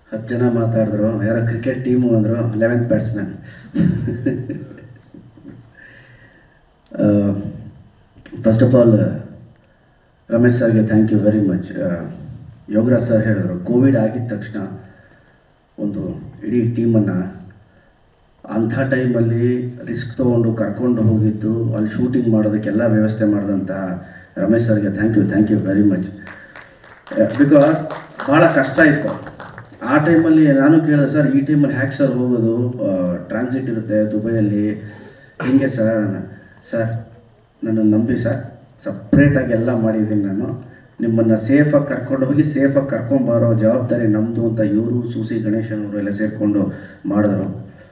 ಹತ್ತು ಜನ ಮಾತಾಡಿದ್ರು ಯಾರೋ ಕ್ರಿಕೆಟ್ ಟೀಮು ಅಂದರು eleventh batsman first of all Ramesh ಸರ್ಗೆ thank you very much Yograj sir ಹೇಳಿದ್ರು ಕೋವಿಡ್ ಆಗಿದ ತಕ್ಷಣ ಒಂದು ಇಡೀ ಟೀಮನ್ನು ಅಂಥ ಟೈಮಲ್ಲಿ ರಿಸ್ಕ್ ತೊಗೊಂಡು ಕರ್ಕೊಂಡು ಹೋಗಿದ್ದು ಅಲ್ಲಿ ಶೂಟಿಂಗ್ ಮಾಡೋದಕ್ಕೆಲ್ಲ ವ್ಯವಸ್ಥೆ ಮಾಡಿದಂಥ ರಮೇಶ್ ಸರ್ಗೆ thank you thank you very much because ಭಾಳ ಕಷ್ಟ ಇತ್ತು ಆ ಟೈಮಲ್ಲಿ ನಾನು ಕೇಳಿದೆ ಸರ್ ಈ ಟೈಮಲ್ಲಿ ಹ್ಯಾಕ್ ಸರ್ ಹೋಗೋದು ಟ್ರಾನ್ಸಿಟ್ ಇರುತ್ತೆ ದುಬೈಯಲ್ಲಿ ಹಿಂಗೆ ಸರ್ ಸರ್ ನನ್ನ ನಂಬಿ ಸರ್ ಸಪ್ರೇಟಾಗಿ ಎಲ್ಲ ಮಾಡಿದ್ದೀನಿ ನಾನು ನಿಮ್ಮನ್ನು ಸೇಫಾಗಿ ಕರ್ಕೊಂಡು ಹೋಗಿ ಸೇಫಾಗಿ ಕರ್ಕೊಂಬರೋ ಜವಾಬ್ದಾರಿ ನಮ್ಮದು ಅಂತ ಇವರು ಸೂಸಿ ಗಣೇಶನ್ ಅವರು ಎಲ್ಲ ಸೇರಿಕೊಂಡು ಮಾಡಿದ್ರು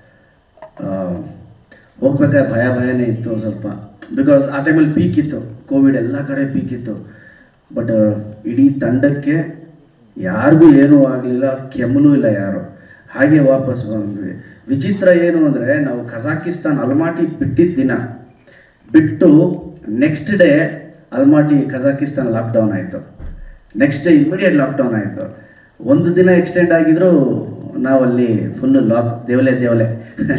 ಹೋಗ್ಬೇಕಾದ್ರೆ ಭಯ ಭಯನೇ ಇತ್ತು ಸ್ವಲ್ಪ ಬಿಕಾಸ್ ಆ ಟೈಮಲ್ಲಿ ಪೀಕ್ ಇತ್ತು ಕೋವಿಡ್ ಎಲ್ಲ ಕಡೆ ಪೀಕ್ ಇತ್ತು ಬಟ್ ಇಡೀ ತಂಡಕ್ಕೆ ಯಾರಿಗೂ ಏನೂ ಆಗಲಿಲ್ಲ ಕೆಮ್ಮಲೂ ಇಲ್ಲ ಯಾರು ಹಾಗೆ ವಾಪಸ್ ಬಂದ್ವಿ ವಿಚಿತ್ರ ಏನು ಅಂದರೆ ನಾವು ಕಜಾಕಿಸ್ತಾನ್ ಅಲ್ಮಾಟಿ ಬಿಟ್ಟಿದ್ದ ದಿನ ಬಿಟ್ಟು next day Almaty Kazakhstan lockdown ಆಯಿತು ನೆಕ್ಸ್ಟ್ ಡೇ ಇಮಿಡಿಯೇಟ್ ಲಾಕ್ಡೌನ್ ಆಯಿತು ಒಂದು ದಿನ ಎಕ್ಸ್ಟೆಂಡ್ ಆಗಿದ್ರು ನಾವಲ್ಲಿ ಫುಲ್ಲು ಲಾಕ್ ದೇವಲೆ ದೇವಲೆ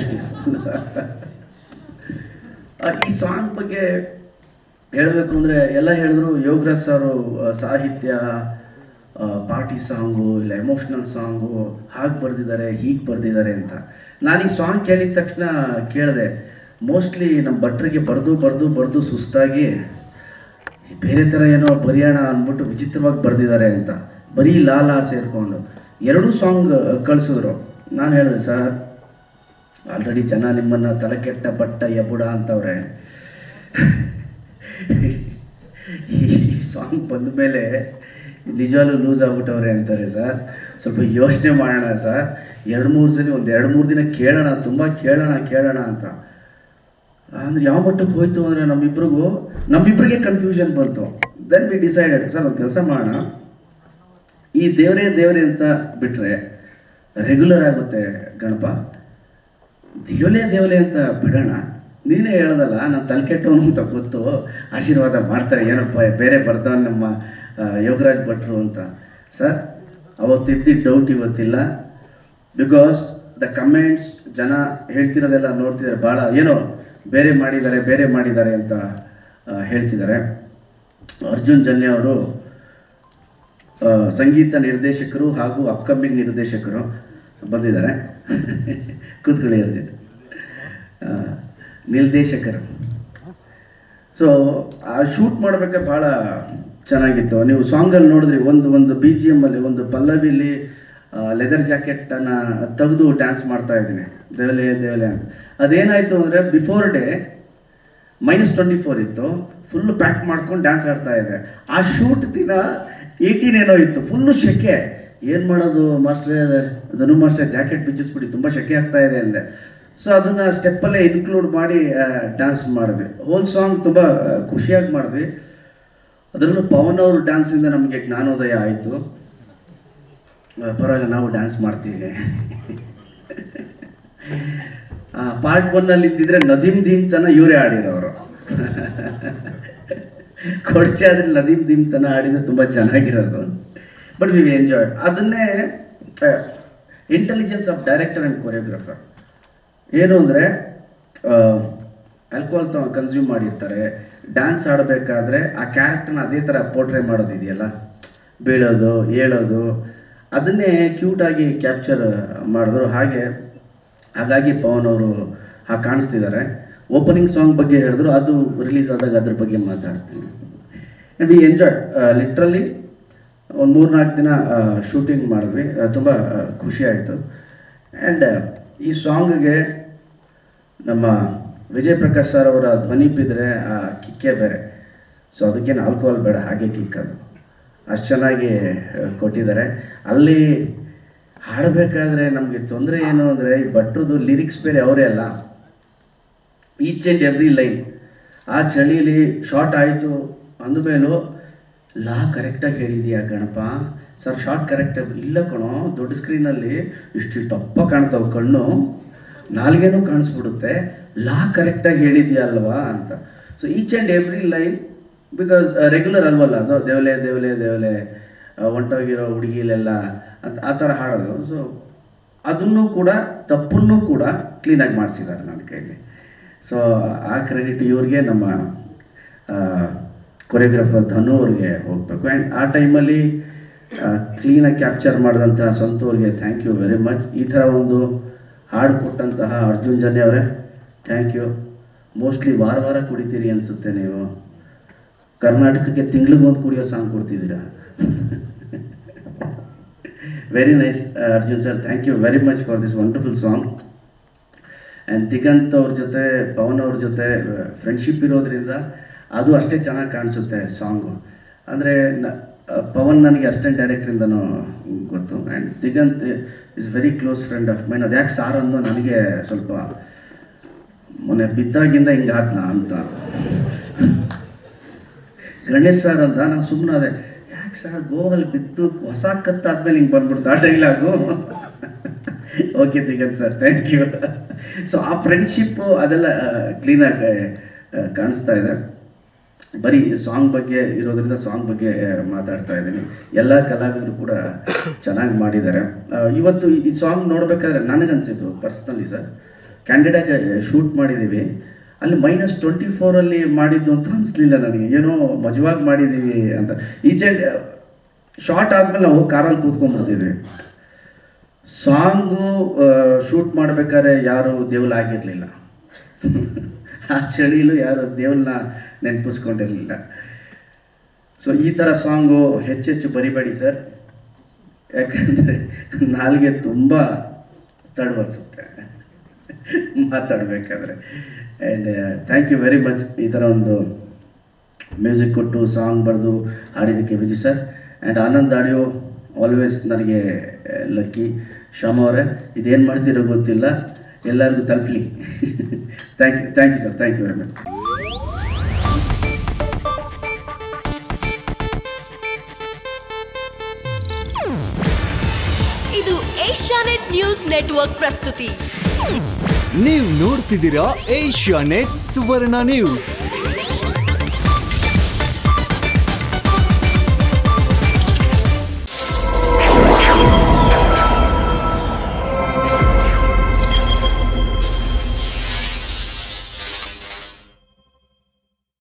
ಆ, ಈ ಸಾಂಗ್ ಬಗ್ಗೆ ಹೇಳಬೇಕು ಅಂದರೆ ಎಲ್ಲ ಹೇಳಿದ್ರು ಯೋಗರಾಜ್ ಸರು ಆ, ಸಾಹಿತ್ಯ ಪಾರ್ಟಿ ಸಾಂಗು ಇಲ್ಲ ಎಮೋಷ್ನಲ್ ಸಾಂಗು ಹಾಗೆ ಬರೆದಿದ್ದಾರೆ ಹೀಗೆ ಬರೆದಿದ್ದಾರೆ ಅಂತ ನಾನು ಈ ಸಾಂಗ್ ಕೇಳಿದ ತಕ್ಷಣ ಕೇಳಿದೆ ಮೋಸ್ಟ್ಲಿ ನಮ್ಮ ಭಟ್ರಿಗೆ ಬರೆದು ಬರೆದು ಬರೆದು ಸುಸ್ತಾಗಿ ಬೇರೆ ಥರ ಏನೋ ಬರೆಯೋಣ ಅಂದ್ಬಿಟ್ಟು ವಿಚಿತ್ರವಾಗಿ ಬರೆದಿದ್ದಾರೆ ಅಂತ ಬರೀ ಲಾಲ ಸೇರಿಕೊಂಡು ಎರಡೂ ಸಾಂಗ್ ಕಳಿಸಿದ್ರು ನಾನು ಹೇಳಿದೆ ಸರ್ ಆಲ್ರೆಡಿ ಜನ ನಿಮ್ಮನ್ನು ತಲೆ ಕೆಟ್ಟ ಬಟ್ಟ ಎಬುಡ ಅಂತವ್ರೆ ಈ ಸಾಂಗ್ ಬಂದ ಮೇಲೆ ನಿಜವಾಗ್ಲೂ ಲೂಸ್ ಆಗ್ಬಿಟ್ಟವ್ರೆ ಅಂತಾರೆ ಸರ್ ಸ್ವಲ್ಪ ಯೋಚನೆ ಮಾಡೋಣ ಸರ್ ಎರಡು ಮೂರು ಸಲ ಒಂದು ಎರಡು ಮೂರು ದಿನ ಕೇಳೋಣ ತುಂಬ ಕೇಳೋಣ ಕೇಳೋಣ ಅಂತ ಅಂದ್ರೆ ಯಾವ ಮಟ್ಟಕ್ಕೆ ಹೋಯ್ತು ಅಂದರೆ ನಮ್ಮಿಬ್ರಿಗೂ ನಮ್ಮಿಬ್ರಿಗೆ ಕನ್ಫ್ಯೂಷನ್ ಬಂತು ದೆನ್ ವಿ ಡಿಸೈಡೆಡ್ ಸರ್ ಒಂದು ಕೆಲಸ ಮಾಡೋಣ ಈ ದೇವರೇ ದೇವರೇ ಅಂತ ಬಿಟ್ಟರೆ ರೆಗ್ಯುಲರ್ ಆಗುತ್ತೆ ಗಣಪ ದೇವಲೇ ದೇವಲೇ ಅಂತ ಬಿಡೋಣ ನೀನೇ ಹೇಳೋದಲ್ಲ ನಾನು ತಲೆ ಕೆಟ್ಟವನು ಅಂತ ಗೊತ್ತು ಆಶೀರ್ವಾದ ಮಾಡ್ತಾರೆ ಏನಪ್ಪ ಬೇರೆ ಬರ್ದವನು ನಮ್ಮ ಆ, ಯೋಗರಾಜ್ ಭಟ್ರು ಅಂತ ಸರ್ ಅವತ್ತಿದ್ದಿದ್ದ ಡೌಟ್ ಇವತ್ತಿಲ್ಲ ಬಿಕಾಸ್ ದ ಕಮೆಂಟ್ಸ್ ಜನ ಹೇಳ್ತಿರೋದೆಲ್ಲ ನೋಡ್ತಿದ್ದಾರೆ ಭಾಳ ಏನೋ ಬೇರೆ ಮಾಡಿದ್ದಾರೆ ಬೇರೆ ಮಾಡಿದ್ದಾರೆ ಅಂತ ಆ, ಹೇಳ್ತಿದ್ದಾರೆ ಅರ್ಜುನ್ ಜನ್ಯ ಅವರು ಆ, ಸಂಗೀತ ನಿರ್ದೇಶಕರು ಹಾಗೂ ಅಪ್ಕಮಿಂಗ್ ನಿರ್ದೇಶಕರು ಬಂದಿದ್ದಾರೆ ಕೂತ್ಕೊಳ್ಳಿ ಅರ್ಜುನ್ ಆ, ನಿರ್ದೇಶಕರು ಸೊ ಆ ಶೂಟ್ ಮಾಡ್ಬೇಕಾದ್ರೆ ಭಾಳ ಚೆನ್ನಾಗಿತ್ತು ನೀವು ಸಾಂಗಲ್ಲಿ ನೋಡಿದ್ರಿ ಒಂದು ಒಂದು ಬಿ ಜಿ ಎಮ್ಮಲ್ಲಿ ಒಂದು ಪಲ್ಲವಿಲಿ ಲೆದರ್ ಜಾಕೆಟನ್ನು ತೆಗೆದು ಡ್ಯಾನ್ಸ್ ಮಾಡ್ತಾ ಇದ್ದೀನಿ ದೇವಲೆ ದೇವಲೆ ಅಂತ ಅದೇನಾಯಿತು ಅಂದರೆ before day minus twenty four ಇತ್ತು ಫುಲ್ಲು ಪ್ಯಾಕ್ ಮಾಡ್ಕೊಂಡು ಡ್ಯಾನ್ಸ್ ಆಡ್ತಾ ಇದೆ ಆ ಶೂಟ್ ದಿನ ಏಯ್ಟೀನ್ ಏನೋ ಇತ್ತು ಫುಲ್ಲು ಶೆಕೆ ಏನು ಮಾಡೋದು ಮಾಸ್ಟ್ರೇ ಧನು ಮಾಸ್ಟ್ರೇ ಜಾಕೆಟ್ ಬಿಚ್ಚಿಸ್ಬಿಡಿ ತುಂಬ ಶೆಕೆ ಆಗ್ತಾ ಇದೆ ಅಂದೆ ಸೊ ಅದನ್ನು ಸ್ಟೆಪ್ಪಲ್ಲೇ ಇನ್ಕ್ಲೂಡ್ ಮಾಡಿ ಡ್ಯಾನ್ಸ್ ಮಾಡಿದ್ವಿ ಹೋಲ್ ಸಾಂಗ್ ತುಂಬ ಖುಷಿಯಾಗಿ ಮಾಡಿದ್ವಿ ಅದರಲ್ಲೂ ಪವನ್ ಅವ್ರ ಡ್ಯಾನ್ಸಿಂದ ನಮಗೆ ಜ್ಞಾನೋದಯ ಆಯಿತು ಪರವಾಗಿಲ್ಲ ನಾವು ಡ್ಯಾನ್ಸ್ ಮಾಡ್ತೀವಿ ಪಾರ್ಟ್ ಒನ್ನಲ್ಲಿ ಇದ್ದಿದ್ರೆ ನದೀಮ್ ದೀಮ್ ತನ ಇವರೇ ಆಡಿರೋರು ಕೊಡ್ಚೆ ಆದ್ರೆ ನದೀಮ್ ದೀಮ್ ತನ ಆಡಿದ್ರೆ ತುಂಬ ಚೆನ್ನಾಗಿರೋದು ಬಟ್ ವಿ ಎಂಜಾಯ್ ಅದನ್ನೇ intelligence of director and choreographer ಏನು ಅಂದರೆ ಆಲ್ಕೋಹಾಲ್ ತ ಕನ್ಸ್ಯೂಮ್ ಮಾಡಿರ್ತಾರೆ ಡ್ಯಾನ್ಸ್ ಆಡಬೇಕಾದ್ರೆ ಆ ಕ್ಯಾರೆಕ್ಟರ್ನ ಅದೇ ಥರ ಪೋರ್ಟ್ರೇ ಮಾಡೋದಿದೆಯಲ್ಲ ಬೀಳೋದು ಹೇಳೋದು ಅದನ್ನೇ ಕ್ಯೂಟಾಗಿ ಕ್ಯಾಪ್ಚರ್ ಮಾಡಿದ್ರು ಹಾಗೆ ಹಾಗಾಗಿ ಪವನ್ ಅವರು ಹಾಗೆ ಕಾಣಿಸ್ತಿದ್ದಾರೆ ಓಪನಿಂಗ್ ಸಾಂಗ್ ಬಗ್ಗೆ ಹೇಳಿದ್ರು ಅದು ರಿಲೀಸ್ ಆದಾಗ ಅದ್ರ ಬಗ್ಗೆ ಮಾತಾಡ್ತೀನಿ ವಿ ಎಂಜಾಯ್ ಲಿಟ್ರಲಿ ಒಂದು ಮೂರು ನಾಲ್ಕು ದಿನ ಶೂಟಿಂಗ್ ಮಾಡಿದ್ವಿ ತುಂಬ ಖುಷಿ ಆಯಿತು ಆ್ಯಂಡ್ ಈ ಸಾಂಗ್ಗೆ ನಮ್ಮ ವಿಜಯ್ ಪ್ರಕಾಶ್ ಸರ್ ಅವರ ಧ್ವನಿ ಬಿದ್ದರೆ ಆ ಕಿಕ್ಕೇ ಬೇರೆ ಸೊ ಅದಕ್ಕೇನು ಆಲ್ಕೋಹಾಲ್ ಬೇಡ ಹಾಗೆ ಕಿಕ್ಕದು ಅಷ್ಟು ಚೆನ್ನಾಗಿ ಆ, ಕೊಟ್ಟಿದ್ದಾರೆ ಅಲ್ಲಿ ಹಾಡಬೇಕಾದ್ರೆ ನಮಗೆ ತೊಂದರೆ ಏನು ಅಂದರೆ ಈ ಭಟ್ರದ್ದು ಲಿರಿಕ್ಸ್ ಬೇರೆ ಅವರೇ ಅಲ್ಲ ಈಚ್ ಆ್ಯಂಡ್ ಎವ್ರಿ ಲೈನ್ ಆ ಚಳಿಲಿ ಶಾರ್ಟ್ ಆಯಿತು ಅಂದಮೇಲೂ ಲಾ ಕರೆಕ್ಟಾಗಿ ಹೇಳಿದೀಯಾ ಗಣಪ ಸರ್ ಶಾರ್ಟ್ ಕರೆಕ್ಟಾಗಿ ಇಲ್ಲ ಕಣೋ ದೊಡ್ಡ ಸ್ಕ್ರೀನಲ್ಲಿ ಇಷ್ಟು ತಪ್ಪ ಕಾಣ್ತಾವೆ ಕಣ್ಣು ನಾಲ್ಗೇನೂ ಕಾಣಿಸ್ಬಿಡುತ್ತೆ ಲಾ ಕರೆಕ್ಟಾಗಿ ಹೇಳಿದ್ಯಾ ಅಲ್ವಾ ಅಂತ so each and every line because regular ಅಲ್ವಲ್ಲ ಅದು ದೇವಲೆ ದೇವಲೆ ದೇವಲೆ ಹೊಂಟೋಗಿರೋ ಹುಡುಗಿಲೆಲ್ಲ ಅಂತ ಆ ಥರ ಹಾಡೋದು ಸೊ ಅದನ್ನು ಕೂಡ ತಪ್ಪನ್ನು ಕೂಡ ಕ್ಲೀನಾಗಿ ಮಾಡಿಸಿದ್ದಾರೆ ನನ್ನ ಕೈಲಿ ಸೊ ಆ ಕ್ರೆಡಿಟ್ ಇವ್ರಿಗೆ ನಮ್ಮ ಕೊರಿಯೋಗ್ರಾಫರ್ ಧನು ಅವ್ರಿಗೆ ಹೋಗಬೇಕು ಆ್ಯಂಡ್ ಆ ಟೈಮಲ್ಲಿ ಕ್ಲೀನಾಗಿ ಕ್ಯಾಪ್ಚರ್ ಮಾಡಿದಂಥ ಸಂತು ಅವ್ರಿಗೆ ಥ್ಯಾಂಕ್ ಯು ವೆರಿ ಮಚ್ ಈ ಥರ ಒಂದು ಹಾಡು ಕೊಟ್ಟಂತಹ ಅರ್ಜುನ್ ಜನ್ಯ ಅವರೇ ಥ್ಯಾಂಕ್ ಯು ಮೋಸ್ಟ್ಲಿ ವಾರ ವಾರ ಕುಡಿತೀರಿ ಅನಿಸುತ್ತೆ ನೀವು ಕರ್ನಾಟಕಕ್ಕೆ ತಿಂಗಳಿಗೊಂದು ಕುಡಿಯೋ ಸಾಂಗ್ ಕೊಡ್ತಿದ್ದೀರಾ very nice Arjun sir thank you very much for this wonderful song and Diganth ಅವ್ರ ಜೊತೆ ಪವನ್ ಅವ್ರ ಜೊತೆ ಫ್ರೆಂಡ್ಶಿಪ್ ಇರೋದ್ರಿಂದ ಅದು ಅಷ್ಟೇ ಚೆನ್ನಾಗಿ ಕಾಣಿಸುತ್ತೆ ಸಾಂಗು ಅಂದರೆ ಪವನ್ ನನಗೆ ಅಸಿಸ್ಟೆಂಟ್ ಡೈರೆಕ್ಟ್ರಿಂದನೂ ಗೊತ್ತು and Diganth is very close friend of mine ಅದು ಯಾಕೆ ಸಾರ್ ಅಂದು ನನಗೆ ಸ್ವಲ್ಪ ಮೊನ್ನೆ ಬಿದ್ದಾಗಿಂದ ಹಿಂಗೆ ಆದ್ನ ಅಂತ ಗಣೇಶ್ ಸರ್ ಅಂತ ನಾನು ಸುಮ್ಮನೆ ಅದೇ ಯಾಕೆ ಸರ್ ಗೋವಲ್ಲಿ ಬಿದ್ದು ಹೊಸ ಕತ್ತಾದ್ಮೇಲೆ ಹಿಂಗೆ ಬಂದ್ಬಿಡ್ತು ಆ dialogue okay Diganth sir thank you so ಆ ಫ್ರೆಂಡ್ಶಿಪ್ಪು ಅದೆಲ್ಲ ಕ್ಲೀನಾಗಿ ಕಾಣಿಸ್ತಾ ಇದೆ ಬರೀ ಸಾಂಗ್ ಬಗ್ಗೆ ಇರೋದ್ರಿಂದ ಸಾಂಗ್ ಬಗ್ಗೆ ಆ, ಮಾತಾಡ್ತಾ ಇದ್ದೀನಿ ಎಲ್ಲ ಕಲಾವಿದರು ಕೂಡ ಚೆನ್ನಾಗಿ ಮಾಡಿದ್ದಾರೆ ಆ, ಇವತ್ತು ಈ ಸಾಂಗ್ ನೋಡಬೇಕಾದ್ರೆ ನನಗನ್ಸಿದ್ದು ಪರ್ಸ್ನಲಿ ಸರ್ ಕ್ಯಾಂಡಿಡಾಗಿ ಶೂಟ್ ಮಾಡಿದ್ದೀವಿ ಅಲ್ಲಿ ಮೈನಸ್ ಟ್ವೆಂಟಿ ಫೋರಲ್ಲಿ ಮಾಡಿದ್ದು ಅಂತ ಅನಿಸ್ಲಿಲ್ಲ ನನಗೆ ಏನೋ ಮಜವಾಗಿ ಮಾಡಿದ್ದೀವಿ ಅಂತ ಈಚೆ ಶಾರ್ಟ್ ಆದ್ಮೇಲೆ ನಾವು ಕಾರಲ್ಲಿ ಕೂತ್ಕೊಂಡ್ಬಿಡ್ತಿದ್ವಿ ಸಾಂಗು ಶೂಟ್ ಮಾಡ್ಬೇಕಾದ್ರೆ ಯಾರು ದೇವಲಾಗಿರಲಿಲ್ಲ ಆ ಚಳಿಲೂ ಯಾರು ದೇವಲನ್ನ ನೆನಪಿಸ್ಕೊಂಡಿರಲಿಲ್ಲ ಸೊ ಈ ಥರ ಸಾಂಗು ಹೆಚ್ಚೆಚ್ಚು ಬರಿಬೇಡಿ ಸರ್ ಯಾಕಂದರೆ ನಾಲ್ಗೆ ತುಂಬ ತಡವರ್ಸುತ್ತೆ ಮಾತಾಡಬೇಕಾದ್ರೆ and thank you very much ಈ ಥರ ಒಂದು ಮ್ಯೂಸಿಕ್ ಕೊಟ್ಟು ಸಾಂಗ್ ಬರೆದು ಹಾಡಿದ್ದಕ್ಕೆ Vijay sir and Anand audio always ನನಗೆ ಲಕ್ಕಿ ಶ್ಯಾಮ ಅವರೇ ಇದೇನು ಮಾಡ್ತಿರೋ ಗೊತ್ತಿಲ್ಲ ಎಲ್ಲರಿಗೂ ತಲುಪಲಿ thank you thank you sir thank you very much ಇದು ಏಷ್ಯಾನೆಟ್ ನ್ಯೂಸ್ ನೆಟ್ವರ್ಕ್ ಪ್ರಸ್ತುತಿ ನೀವು ನೋಡ್ತಿದ್ದೀರಾ ಏಷ್ಯಾ ನೆಟ್ ಸುವರ್ಣ ನ್ಯೂಸ್